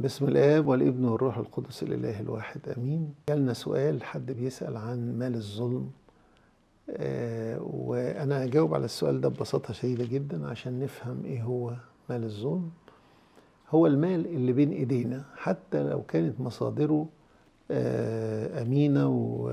بسم الآب والابن والروح القدس الإله الواحد أمين جالنا سؤال حد بيسأل عن مال الظلم آه وأنا هجاوب على السؤال ده ببساطة شديدة جدا عشان نفهم إيه هو مال الظلم هو المال اللي بين إيدينا حتى لو كانت مصادره آه أمينة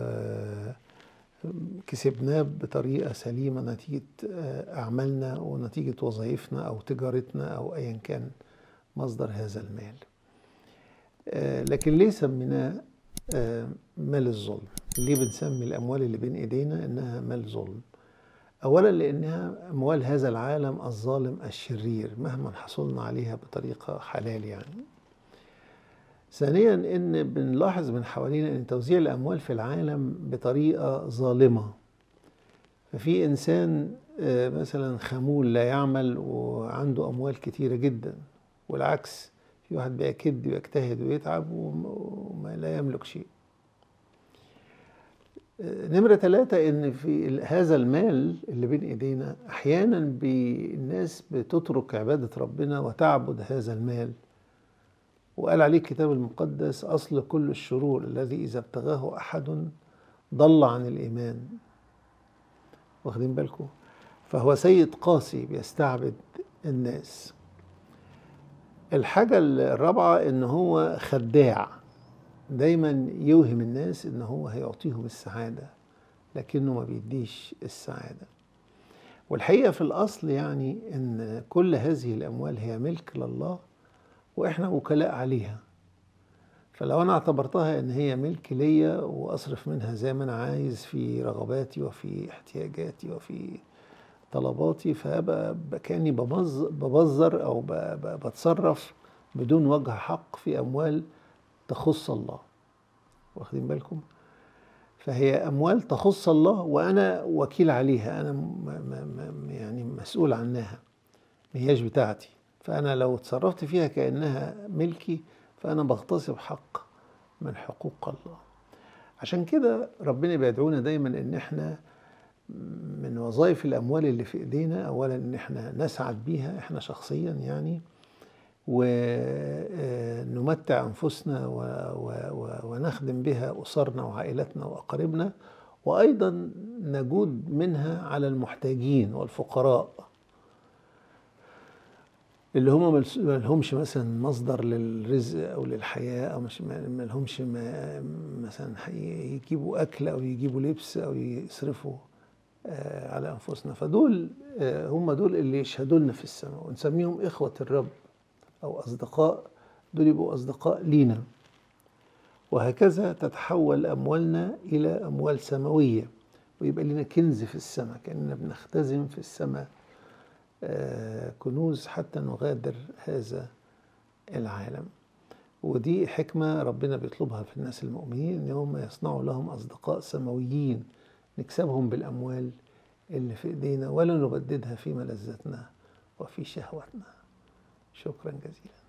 وكسبناه بطريقة سليمة نتيجة آه أعمالنا ونتيجة وظائفنا أو تجارتنا أو أيا كان مصدر هذا المال لكن ليه سميناه مال الظلم ليه بنسمي الأموال اللي بين إيدينا إنها مال ظلم أولا لأنها أموال هذا العالم الظالم الشرير مهما حصلنا عليها بطريقة حلال يعني ثانيا إن بنلاحظ من حوالينا إن توزيع الأموال في العالم بطريقة ظالمة ففي إنسان مثلا خمول لا يعمل وعنده أموال كتيرة جدا والعكس في واحد بيكد ويجتهد ويتعب وما لا يملك شيء نمرة ثلاثة إن في هذا المال اللي بين إيدينا أحيانا الناس بتترك عبادة ربنا وتعبد هذا المال وقال عليه الكتاب المقدس أصل كل الشرور الذي إذا ابتغاه أحد ضل عن الإيمان واخدين بالكم فهو سيد قاسي بيستعبد الناس الحاجة الرابعة إن هو خداع دايما يوهم الناس إن هو هيعطيهم السعادة لكنه ما بيديش السعادة والحقيقة في الأصل يعني إن كل هذه الأموال هي ملك لله وإحنا وكلاء عليها فلو أنا اعتبرتها إن هي ملك ليا وأصرف منها زي ما أنا عايز في رغباتي وفي احتياجاتي وفي طلباتي فابقى كاني ببذر او بتصرف بدون وجه حق في اموال تخص الله واخدين بالكم فهي اموال تخص الله وانا وكيل عليها انا يعني مسؤول عنها ما هياش بتاعتي فانا لو تصرفت فيها كانها ملكي فانا بغتصب حق من حقوق الله عشان كده ربنا بيدعونا دايما ان احنا من وظائف الأموال اللي في إيدينا أولا إن إحنا نسعد بيها إحنا شخصيا يعني ونمتع أنفسنا ونخدم بها أسرنا وعائلتنا وأقاربنا وأيضا نجود منها على المحتاجين والفقراء اللي هم ما لهمش مثلا مصدر للرزق او للحياه او مش ما لهمش مثلا يجيبوا اكل او يجيبوا لبس او يصرفوا على أنفسنا فدول هم دول اللي يشهدوا لنا في السماء ونسميهم إخوة الرب أو أصدقاء دول يبقوا أصدقاء لينا وهكذا تتحول أموالنا إلى أموال سماوية ويبقى لنا كنز في السماء كأننا بنختزن في السماء كنوز حتى نغادر هذا العالم ودي حكمة ربنا بيطلبها في الناس المؤمنين إن هم يصنعوا لهم أصدقاء سماويين نكسبهم بالأموال اللي في إيدينا ولا نبددها في ملذاتنا وفي شهوتنا شكرا جزيلا